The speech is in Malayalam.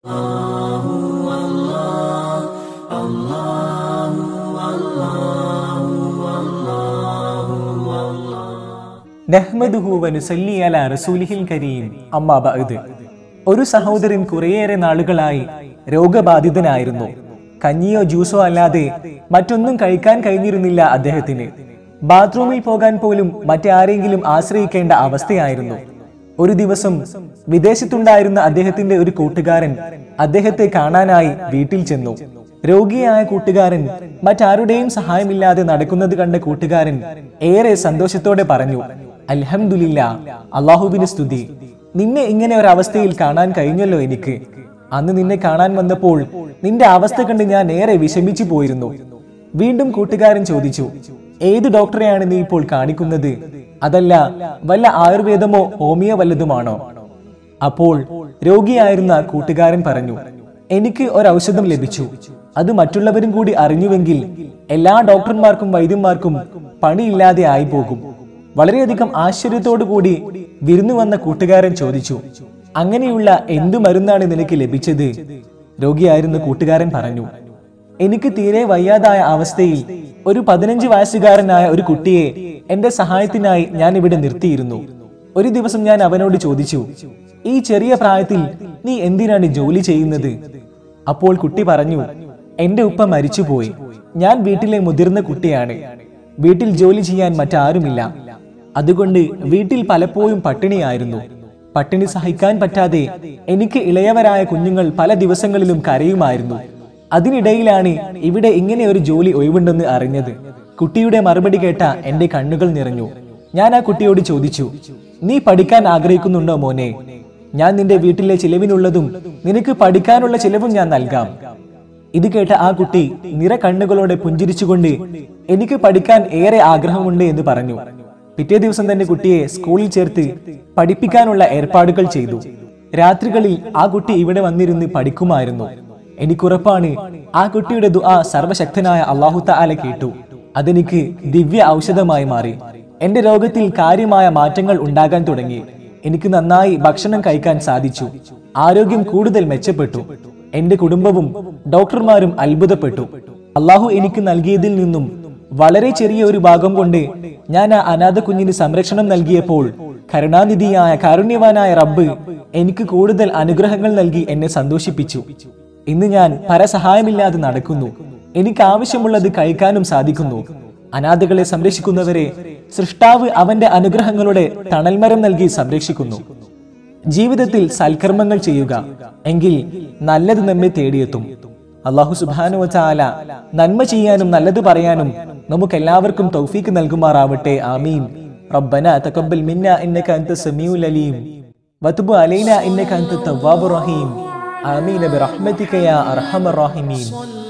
നഹ്മദുഹു വനുസല്ലി അല റസൂലിഹിൽ കരീം അമ്മാ ബഅദ് ഒരു സഹോദരൻ കുറേയേറെ നാളുകളായി രോഗബാധിതനായിരുന്നു കഞ്ഞിയോ ജ്യൂസോ അല്ലാതെ മറ്റൊന്നും കഴിക്കാൻ കഴിഞ്ഞിരുന്നില്ല അദ്ദേഹത്തിന് ബാത്റൂമിൽ പോകാൻ പോലും മറ്റാരെങ്കിലും ആശ്രയിക്കേണ്ട അവസ്ഥയായിരുന്നു ഒരു ദിവസം വിദേശത്തുണ്ടായിരുന്ന അദ്ദേഹത്തിന്റെ ഒരു കൂട്ടുകാരൻ അദ്ദേഹത്തെ കാണാനായി വീട്ടിൽ ചെന്നു രോഗിയായ കൂട്ടുകാരൻ മറ്റാരുടെയും സഹായമില്ലാതെ നടക്കുന്നത് കണ്ട കൂട്ടുകാരൻ ഏറെ സന്തോഷത്തോടെ പറഞ്ഞു അൽഹംദുലില്ല അള്ളാഹുവിന് സ്തുതി നിന്നെ ഇങ്ങനെ ഒരു അവസ്ഥയിൽ കാണാൻ കഴിഞ്ഞല്ലോ എനിക്ക് അന്ന് നിന്നെ കാണാൻ വന്നപ്പോൾ നിന്റെ അവസ്ഥ കണ്ട് ഞാൻ ഏറെ വിഷമിച്ചു പോയിരുന്നു വീണ്ടും കൂട്ടുകാരൻ ചോദിച്ചു ഏത് ഡോക്ടറെയാണ് നീ ഇപ്പോൾ കാണിക്കുന്നത് അതല്ല വല്ല ആയുർവേദമോ ഹോമിയോ വല്ലതുമാണോ അപ്പോൾ രോഗിയായിരുന്ന കൂട്ടുകാരൻ പറഞ്ഞു എനിക്ക് ഒരു ഔഷധം ലഭിച്ചു അത് മറ്റുള്ളവരും കൂടി അറിഞ്ഞുവെങ്കിൽ എല്ലാ ഡോക്ടർമാർക്കും വൈദ്യന്മാർക്കും പണിയില്ലാതെ ആയി പോകും വളരെയധികം ആശ്ചര്യത്തോടു കൂടി വിരുന്നു വന്ന കൂട്ടുകാരൻ ചോദിച്ചു അങ്ങനെയുള്ള എന്തു മരുന്നാണ് നിനക്ക് ലഭിച്ചത് രോഗിയായിരുന്ന കൂട്ടുകാരൻ പറഞ്ഞു എനിക്ക് തീരെ വയ്യാതായ അവസ്ഥയിൽ ഒരു പതിനഞ്ച് വയസ്സുകാരനായ ഒരു കുട്ടിയെ എന്റെ സഹായത്തിനായി ഞാൻ ഇവിടെ നിർത്തിയിരുന്നു ഒരു ദിവസം ഞാൻ അവനോട് ചോദിച്ചു ഈ ചെറിയ പ്രായത്തിൽ നീ എന്തിനാണ് ജോലി ചെയ്യുന്നത് അപ്പോൾ കുട്ടി പറഞ്ഞു എന്റെ ഉപ്പ മരിച്ചുപോയി ഞാൻ വീട്ടിലെ മുതിർന്ന കുട്ടിയാണ് വീട്ടിൽ ജോലി ചെയ്യാൻ മറ്റാരുമില്ല അതുകൊണ്ട് വീട്ടിൽ പലപ്പോഴും പട്ടിണിയായിരുന്നു പട്ടിണി സഹിക്കാൻ പറ്റാതെ എനിക്ക് ഇളയവരായ കുഞ്ഞുങ്ങൾ പല ദിവസങ്ങളിലും കരയുമായിരുന്നു അതിനിടയിലാണ് ഇവിടെ ഇങ്ങനെ ഒരു ജോലി ഒഴിവുണ്ടെന്ന് അറിഞ്ഞത് കുട്ടിയുടെ മറുപടി കേട്ട എന്റെ കണ്ണുകൾ നിറഞ്ഞു ഞാൻ ആ കുട്ടിയോട് ചോദിച്ചു നീ പഠിക്കാൻ ആഗ്രഹിക്കുന്നുണ്ടോ മോനെ ഞാൻ നിന്റെ വീട്ടിലെ ചിലവിനുള്ളതും നിനക്ക് പഠിക്കാനുള്ള ചിലവും ഞാൻ നൽകാം ഇത് കേട്ട ആ കുട്ടി നിറ കണ്ണുകളോടെ പുഞ്ചിരിച്ചുകൊണ്ട് എനിക്ക് പഠിക്കാൻ ഏറെ ആഗ്രഹമുണ്ട് എന്ന് പറഞ്ഞു പിറ്റേ ദിവസം തന്നെ കുട്ടിയെ സ്കൂളിൽ ചേർത്ത് പഠിപ്പിക്കാനുള്ള ഏർപ്പാടുകൾ ചെയ്തു രാത്രികളിൽ ആ കുട്ടി ഇവിടെ വന്നിരുന്ന് പഠിക്കുമായിരുന്നു എനിക്കുറപ്പാണ് ആ കുട്ടിയുടെ ദുആ സർവശക്തനായ അള്ളാഹു തആല കേട്ടു അതെനിക്ക് ദിവ്യ ഔഷധമായി മാറി എന്റെ രോഗത്തിൽ കാര്യമായ മാറ്റങ്ങൾ ഉണ്ടാകാൻ തുടങ്ങി എനിക്ക് നന്നായി ഭക്ഷണം കഴിക്കാൻ സാധിച്ചു ആരോഗ്യം കൂടുതൽ മെച്ചപ്പെട്ടു എന്റെ കുടുംബവും ഡോക്ടർമാരും അത്ഭുതപ്പെട്ടു അള്ളാഹു എനിക്ക് നൽകിയതിൽ നിന്നും വളരെ ചെറിയ ഒരു ഭാഗം കൊണ്ട് ഞാൻ ആ അനാഥ കുഞ്ഞിന് സംരക്ഷണം നൽകിയപ്പോൾ കരുണാനിധിയായ കാരുണ്യവാനായ റബ്ബ് എനിക്ക് കൂടുതൽ അനുഗ്രഹങ്ങൾ നൽകി എന്നെ സന്തോഷിപ്പിച്ചു ഇന്ന് ഞാൻ പരസഹായമില്ലാതെ നടക്കുന്നു എനിക്ക് ആവശ്യമുള്ളത് കഴിക്കാനും സാധിക്കുന്നു അനാഥകളെ സംരക്ഷിക്കുന്നവരെ സൃഷ്ടാവ് അവന്റെ അനുഗ്രഹങ്ങളുടെ തണൽമരം നൽകി സംരക്ഷിക്കുന്നു ജീവിതത്തിൽ സൽക്കർമ്മങ്ങൾ ചെയ്യുക എങ്കിൽ നല്ലത് നമ്മെ തേടിയെത്തും അള്ളാഹു സുബാനു വച്ചാല നന്മ ചെയ്യാനും നല്ലത് പറയാനും നമുക്ക് എല്ലാവർക്കും തൗഫീക്ക് നൽകുമാറാവട്ടെ ആമീൻ റബ്ബന തകബ്ബൽ മിന്ന ഇന്നക അൻത സമീഉൽ അലീം വതുബ് അലൈന ഇന്നക അൻത തവ്വാബുർ റഹീം ആമീൻ ബിറഹ്മതിക യാ അർഹമർ റഹീമീൻ